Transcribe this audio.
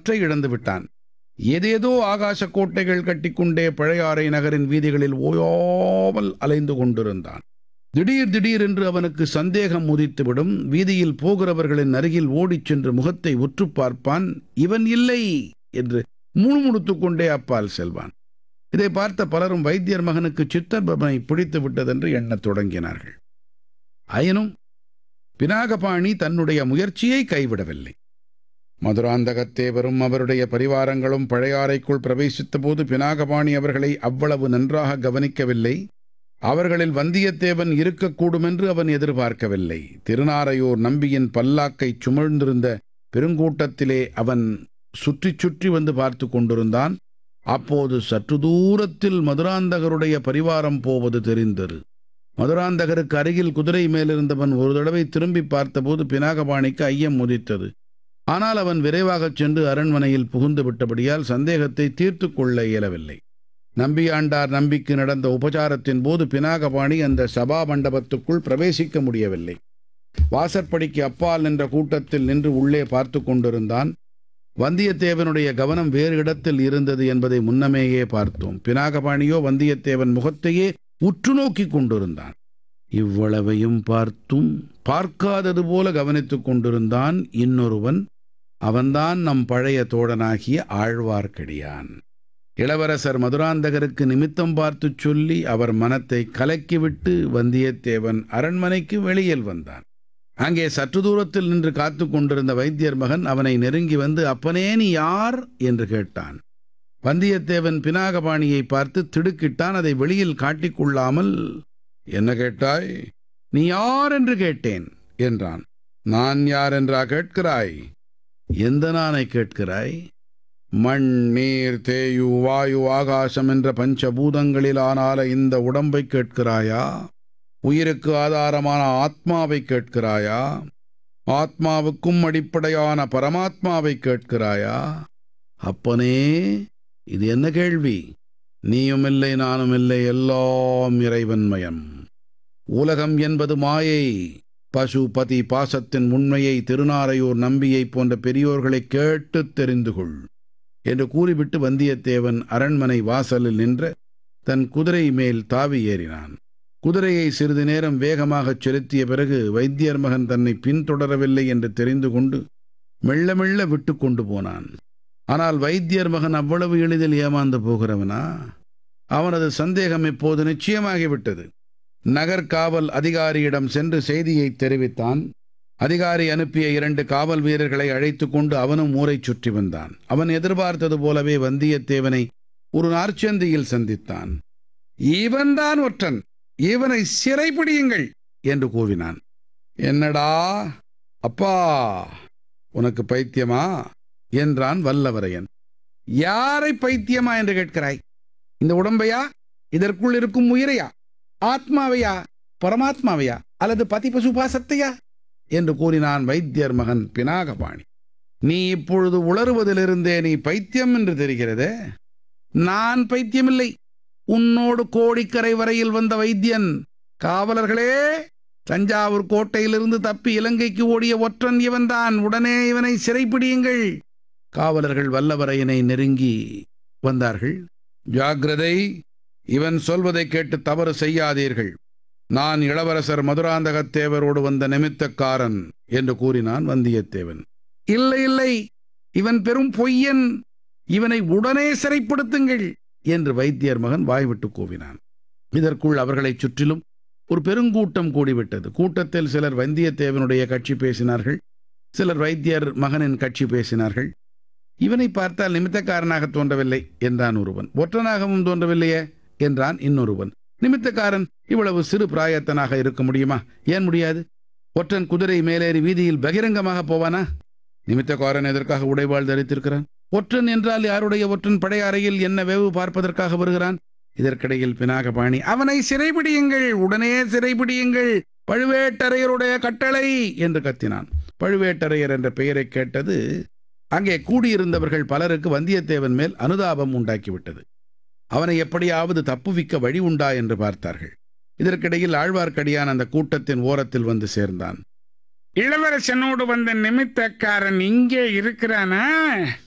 பற்றை இழந்து விட்டான் ஏதேதோ ஆகாச கோட்டைகள் கட்டிக்கொண்டே பழையாறை நகரின் வீதிகளில் ஓயாமல் அலைந்து கொண்டிருந்தான் திடீர் திடீரென்று அவனுக்கு சந்தேகம் உதித்துவிடும் வீதியில் போகிறவர்களின் அருகில் ஓடிச் சென்று முகத்தை உற்று பார்ப்பான் இவன் இல்லை என்று முணுமுணுத்துக் கொண்டே அப்பால் செல்வான் இதை பார்த்த பலரும் வைத்தியர் மகனுக்கு சித்தர்பவனை பிடித்து விட்டதென்று எண்ணத் தொடங்கினார்கள் ஆயினும் பினாகபாணி தன்னுடைய முயற்சியை கைவிடவில்லை மதுராந்தகத்தேவரும் அவருடைய பரிவாரங்களும் பழையாறைக்குள் பிரவேசித்த போது பினாகபாணி அவர்களை அவ்வளவு நன்றாக கவனிக்கவில்லை அவர்களில் வந்தியத்தேவன் இருக்கக்கூடும் என்று அவன் எதிர்பார்க்கவில்லை திருநாரையூர் நம்பியின் பல்லாக்கைச் சுமழ்ந்திருந்த பெருங்கூட்டத்திலே அவன் சுற்றி சுற்றி வந்து பார்த்து கொண்டிருந்தான் அப்போது சற்று தூரத்தில் மதுராந்தகருடைய பரிவாரம் போவது தெரிந்தது மதுராந்தகருக்கு அருகில் குதிரை மேலிருந்தவன் ஒரு தடவை திரும்பி பார்த்தபோது பினாகபாணிக்கு ஐயம் உதித்தது ஆனால் அவன் விரைவாகச் சென்று அரண்மனையில் புகுந்து விட்டபடியால் சந்தேகத்தை தீர்த்து கொள்ள இயலவில்லை நம்பியாண்டார் நம்பிக்கு நடந்த உபசாரத்தின் போது பினாகபாணி அந்த சபா மண்டபத்துக்குள் பிரவேசிக்க முடியவில்லை வாசற்படிக்கு அப்பால் நின்ற கூட்டத்தில் நின்று உள்ளே பார்த்து கொண்டிருந்தான் வந்தியத்தேவனுடைய கவனம் வேறு இடத்தில் இருந்தது என்பதை முன்னமேயே பார்த்தோம் பினாகபாணியோ வந்தியத்தேவன் முகத்தையே உற்று நோக்கிக் கொண்டிருந்தான் இவ்வளவையும் பார்த்தும் பார்க்காதது போல கவனித்துக் கொண்டிருந்தான் இன்னொருவன் அவன்தான் நம் பழைய தோழனாகிய ஆழ்வார்க்கடியான் இளவரசர் மதுராந்தகருக்கு நிமித்தம் பார்த்துச் சொல்லி அவர் மனத்தை கலக்கிவிட்டு வந்தியத்தேவன் அரண்மனைக்கு வெளியில் வந்தான் அங்கே சற்று தூரத்தில் நின்று காத்து கொண்டிருந்த வைத்தியர் மகன் அவனை நெருங்கி வந்து அப்பனே நீ யார் என்று கேட்டான் வந்தியத்தேவன் பினாகபாணியை பார்த்து திடுக்கிட்டான் அதை வெளியில் காட்டிக்கொள்ளாமல் என்ன கேட்டாய் நீ யார் என்று கேட்டேன் என்றான் நான் யார் என்றா கேட்கிறாய் எந்த நானை கேட்கிறாய் மண் நீர் தேயு வாயு ஆகாசம் என்ற பஞ்சபூதங்களிலானால இந்த உடம்பை கேட்கிறாயா உயிருக்கு ஆதாரமான ஆத்மாவை கேட்கிறாயா ஆத்மாவுக்கும் அடிப்படையான பரமாத்மாவை கேட்கிறாயா அப்பனே இது என்ன கேள்வி நீயும் இல்லை நானும் இல்லை எல்லாம் இறைவன்மயம் உலகம் என்பது மாயை பசு பதி பாசத்தின் உண்மையை திருநாரையூர் நம்பியை போன்ற பெரியோர்களை கேட்டுத் தெரிந்து கொள் என்று கூறிவிட்டு வந்தியத்தேவன் அரண்மனை வாசலில் நின்ற தன் குதிரை மேல் தாவி ஏறினான் குதிரையை சிறிது நேரம் வேகமாகச் செலுத்திய பிறகு வைத்தியர் மகன் தன்னை பின்தொடரவில்லை என்று தெரிந்து கொண்டு மெல்ல மெல்ல விட்டு கொண்டு போனான் ஆனால் வைத்தியர் மகன் அவ்வளவு எளிதில் ஏமாந்து போகிறவனா அவனது சந்தேகம் இப்போது நிச்சயமாகிவிட்டது நகர்காவல் அதிகாரியிடம் சென்று செய்தியை தெரிவித்தான் அதிகாரி அனுப்பிய இரண்டு காவல் வீரர்களை அழைத்து கொண்டு அவனும் ஊரைச் சுற்றி வந்தான் அவன் எதிர்பார்த்தது போலவே வந்தியத்தேவனை ஒரு நார்ச்சந்தியில் சந்தித்தான் இவன்தான் ஒற்றன் இவனை சிறைப்பிடியுங்கள் என்று கூவினான் என்னடா அப்பா உனக்கு பைத்தியமா என்றான் வல்லவரையன் யாரை பைத்தியமா என்று கேட்கிறாய் இந்த உடம்பையா இதற்குள் இருக்கும் உயிரையா ஆத்மாவையா பரமாத்மாவையா அல்லது பதி பசுபாசத்தையா என்று கூறினான் வைத்தியர் மகன் பினாகபாணி நீ இப்பொழுது உளறுவதிலிருந்தே நீ பைத்தியம் என்று தெரிகிறதே நான் பைத்தியமில்லை உன்னோடு கோடிக்கரை வரையில் வந்த வைத்தியன் காவலர்களே தஞ்சாவூர் கோட்டையிலிருந்து தப்பி இலங்கைக்கு ஓடிய ஒற்றன் இவன்தான் உடனே இவனை சிறைப்பிடியுங்கள் காவலர்கள் வல்லவரையனை நெருங்கி வந்தார்கள் ஜாக்கிரதை இவன் சொல்வதை கேட்டு தவறு செய்யாதீர்கள் நான் இளவரசர் மதுராந்தகத்தேவரோடு வந்த நிமித்தக்காரன் என்று கூறினான் வந்தியத்தேவன் இல்லை இல்லை இவன் பெரும் பொய்யன் இவனை உடனே சிறைப்படுத்துங்கள் என்று வைத்தியர் மகன் வாய்விட்டு கூவினான் இதற்குள் அவர்களைச் சுற்றிலும் ஒரு பெருங்கூட்டம் கூடிவிட்டது கூட்டத்தில் சிலர் வந்தியத்தேவனுடைய கட்சி பேசினார்கள் சிலர் வைத்தியர் மகனின் கட்சி பேசினார்கள் இவனை பார்த்தால் நிமித்தக்காரனாக தோன்றவில்லை என்றான் ஒருவன் ஒற்றனாகவும் தோன்றவில்லையே என்றான் இன்னொருவன் நிமித்தக்காரன் இவ்வளவு சிறு பிராயத்தனாக இருக்க முடியுமா ஏன் முடியாது ஒற்றன் குதிரை மேலேறி வீதியில் பகிரங்கமாக போவானா நிமித்தக்காரன் எதற்காக உடைவாள் தரித்திருக்கிறான் ஒற்றன் என்றால் யாருடைய ஒற்றன் படையறையில் என்ன வேவு பார்ப்பதற்காக வருகிறான் இதற்கிடையில் பினாகபாணி அவனை சிறைபிடியுங்கள் உடனே சிறைபிடியுங்கள் பழுவேட்டரையருடைய கட்டளை என்று கத்தினான் பழுவேட்டரையர் என்ற பெயரை கேட்டது அங்கே கூடியிருந்தவர்கள் பலருக்கு வந்தியத்தேவன் மேல் அனுதாபம் உண்டாக்கிவிட்டது அவனை எப்படியாவது தப்புவிக்க வழி உண்டா என்று பார்த்தார்கள் இதற்கிடையில் ஆழ்வார்க்கடியான் அந்த கூட்டத்தின் ஓரத்தில் வந்து சேர்ந்தான் இளவரசனோடு வந்த நிமித்தக்காரன் இங்கே இருக்கிறானா